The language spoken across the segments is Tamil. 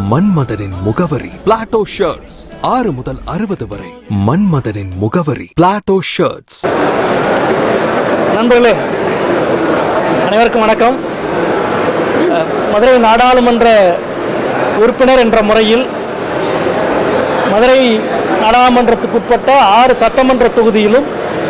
மன்மதனின் முகவரி பிளாட்டோ ஷர்ட்ஸ் ஆறு முதல் அறுபது வரை மன்மதனின் முகவரி பிளாட்டோ ஷர்ட்ஸ் நண்பர்களே அனைவருக்கும் வணக்கம் அஹ், மதுரை நாடாளுமன்ற உறுப்பினர் என்ற முறையில் மதுரை நாடாளுமன்றத்துக்குட்பட்ட ஆறு சட்டமன்ற தொகுதியிலும்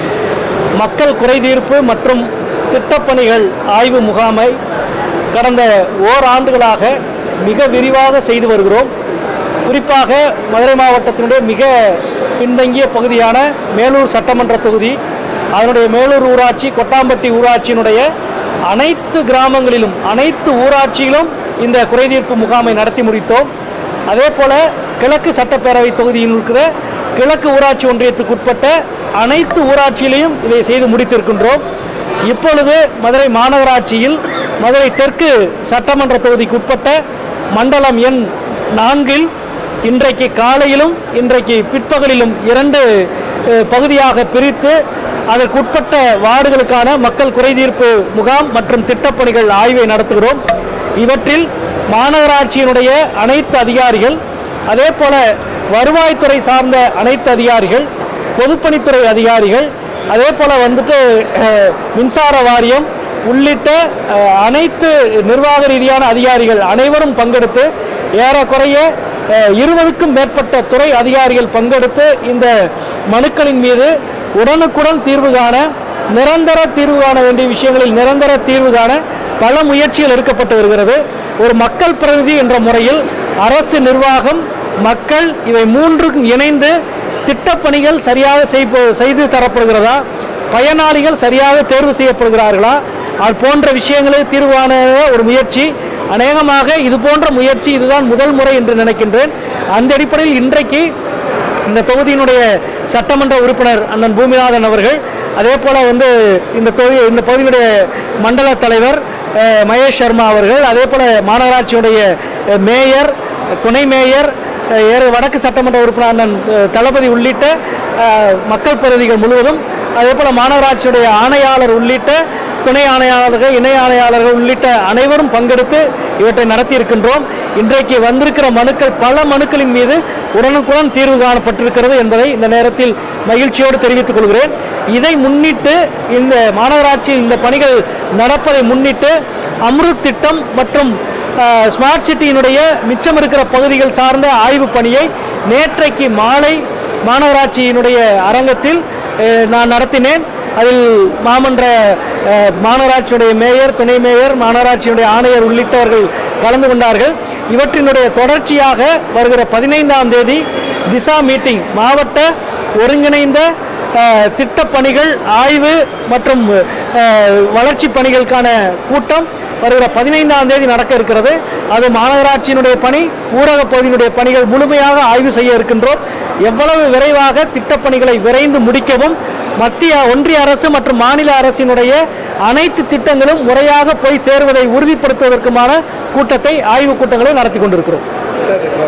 மக்கள் குறைதீர்ப்பு மற்றும் திட்டப்பணிகள் ஆய்வு முகாமை கடந்த ஓராண்டுகளாக மிக விரிவாக செய்து வருகிறோம் குறிப்பாக மதுரை மாவட்டத்தினுடைய மிக பின்தங்கிய பகுதியான மேலூர் சட்டமன்ற தொகுதி அதனுடைய மேலூர் ஊராட்சி கொட்டாம்பட்டி ஊராட்சியினுடைய அனைத்து கிராமங்களிலும் அனைத்து ஊராட்சியிலும் இந்த குறைதீர்ப்பு முகாமை நடத்தி முடித்தோம் அதே போல கிழக்கு சட்டப்பேரவை தொகுதியில் இருக்கிற கிழக்கு ஊராட்சி ஒன்றியத்துக்குட்பட்ட அனைத்து ஊராட்சியிலையும் இதை செய்து முடித்திருக்கின்றோம் இப்பொழுது மதுரை மாநகராட்சியில் மதுரை தெற்கு சட்டமன்ற தொகுதிக்கு உட்பட்ட மண்டலம் எண் நான்கில் இன்றைக்கு காலையிலும் இன்றைக்கு பிற்பகலிலும் இரண்டு அஹ், பகுதியாக பிரித்து அதற்குட்பட்ட வார்டுகளுக்கான மக்கள் குறைதீர்ப்பு முகாம் மற்றும் திட்டப்பணிகள் ஆய்வை நடத்துகிறோம் இவற்றில் மாநகராட்சியினுடைய அனைத்து அதிகாரிகள் அதே போல வருவாய்த்துறை சார்ந்த அனைத்து அதிகாரிகள் பொதுப்பணித்துறை அதிகாரிகள் அதே போல வந்துட்டு அஹ், மின்சார வாரியம் உள்ளிட்ட அஹ், அனைத்து நிர்வாக ரீதியான அதிகாரிகள் அனைவரும் பங்கெடுத்து ஏறக்குறைய அஹ், இருபதுக்கும் மேற்பட்ட துறை அதிகாரிகள் பங்கெடுத்து இந்த மனுக்களின் மீது உடனுக்குடன் தீர்வு காண நிரந்தர தீர்வு காண வேண்டிய விஷயங்களில் நிரந்தர தீர்வு காண பல முயற்சிகள் எடுக்கப்பட்டு வருகிறது ஒரு மக்கள் பிரதிநிதி என்ற முறையில் அரசு நிர்வாகம் மக்கள் இவை மூன்றுக்கும் இணைந்து திட்டப்பணிகள் சரியாக செய்ப- செய்து தரப்படுகிறதா பயனாளிகள் சரியாக தேர்வு செய்யப்படுகிறார்களா அது போன்ற விஷயங்களில் தீர்வான ஒரு முயற்சி அநேகமாக இது போன்ற முயற்சி இதுதான் முதல் முறை என்று நினைக்கின்றேன் அந்த அடிப்படையில் இன்றைக்கு இந்த தொகுதியினுடைய சட்டமன்ற உறுப்பினர் அண்ணன் பூமிநாதன் அவர்கள் அதே போல் வந்து இந்த தொகுதி இந்த பகுதியினுடைய மண்டல தலைவர் அஹ், மகேஷ் சர்மா அவர்கள் அதே போல் மாநகராட்சியுடைய அஹ், மேயர் துணை மேயர் அஹ், ஏறு வடக்கு சட்டமன்ற உறுப்பினர் அண்ணன் அஹ், தளபதி உள்ளிட்ட அஹ், மக்கள் பிரதிநிதிகள் முழுவதும் அதே போல் மாநகராட்சியுடைய ஆணையாளர் உள்ளிட்ட துணை ஆணையாளர்கள் இணை ஆணையாளர்கள் உள்ளிட்ட அனைவரும் பங்கெடுத்து இவற்றை நடத்தி இருக்கின்றோம் இன்றைக்கு வந்திருக்கிற மனுக்கள் பல மனுக்களின் மீது உடனுக்குடன் தீர்வு காணப்பட்டிருக்கிறது என்பதை இந்த நேரத்தில் மகிழ்ச்சியோடு தெரிவித்துக் கொள்கிறேன் இதை முன்னிட்டு இந்த மாநகராட்சியில் இந்த பணிகள் நடப்பதை முன்னிட்டு அம்ருத் திட்டம் மற்றும் அஹ், ஸ்மார்ட் சிட்டியினுடைய மிச்சம் இருக்கிற பகுதிகள் சார்ந்த ஆய்வு பணியை நேற்றைக்கு மாலை மாநகராட்சியினுடைய அரங்கத்தில் அஹ், நான் நடத்தினேன் அதில் மாமன்ற அஹ், மாநகராட்சியுடைய மேயர் துணை மேயர் மாநகராட்சியுடைய ஆணையர் உள்ளிட்டவர்கள் கலந்து கொண்டார்கள் இவற்றினுடைய தொடர்ச்சியாக வருகிற பதினைந்தாம் தேதி திசா மீட்டிங் மாவட்ட ஒருங்கிணைந்த அஹ், திட்டப்பணிகள் ஆய்வு மற்றும் அஹ், வளர்ச்சி பணிகளுக்கான கூட்டம் வருகிற பதினைந்தாம் தேதி நடக்க இருக்கிறது அது மாநகராட்சியினுடைய பணி ஊரக பகுதியினுடைய பணிகள் முழுமையாக ஆய்வு செய்ய இருக்கின்றோம் எவ்வளவு விரைவாக திட்டப்பணிகளை விரைந்து முடிக்கவும் மத்திய ஒன்றிய அரசு மற்றும் மாநில அரசினுடைய அனைத்து திட்டங்களும் முறையாக போய் சேருவதை உறுதிப்படுத்துவதற்குமான கூட்டத்தை ஆய்வு கூட்டங்களை நடத்தி கொண்டிருக்கிறோம் சார் இப்போ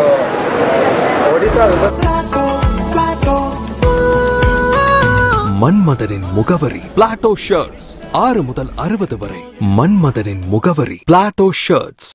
ஒடிசா விபத்து மன்மதனின் முகவரி பிளாட்டோ ஷர்ட்ஸ் ஆறு முதல் அறுபது வரை மன்மதனின் முகவரி பிளாட்டோ ஷர்ட்ஸ்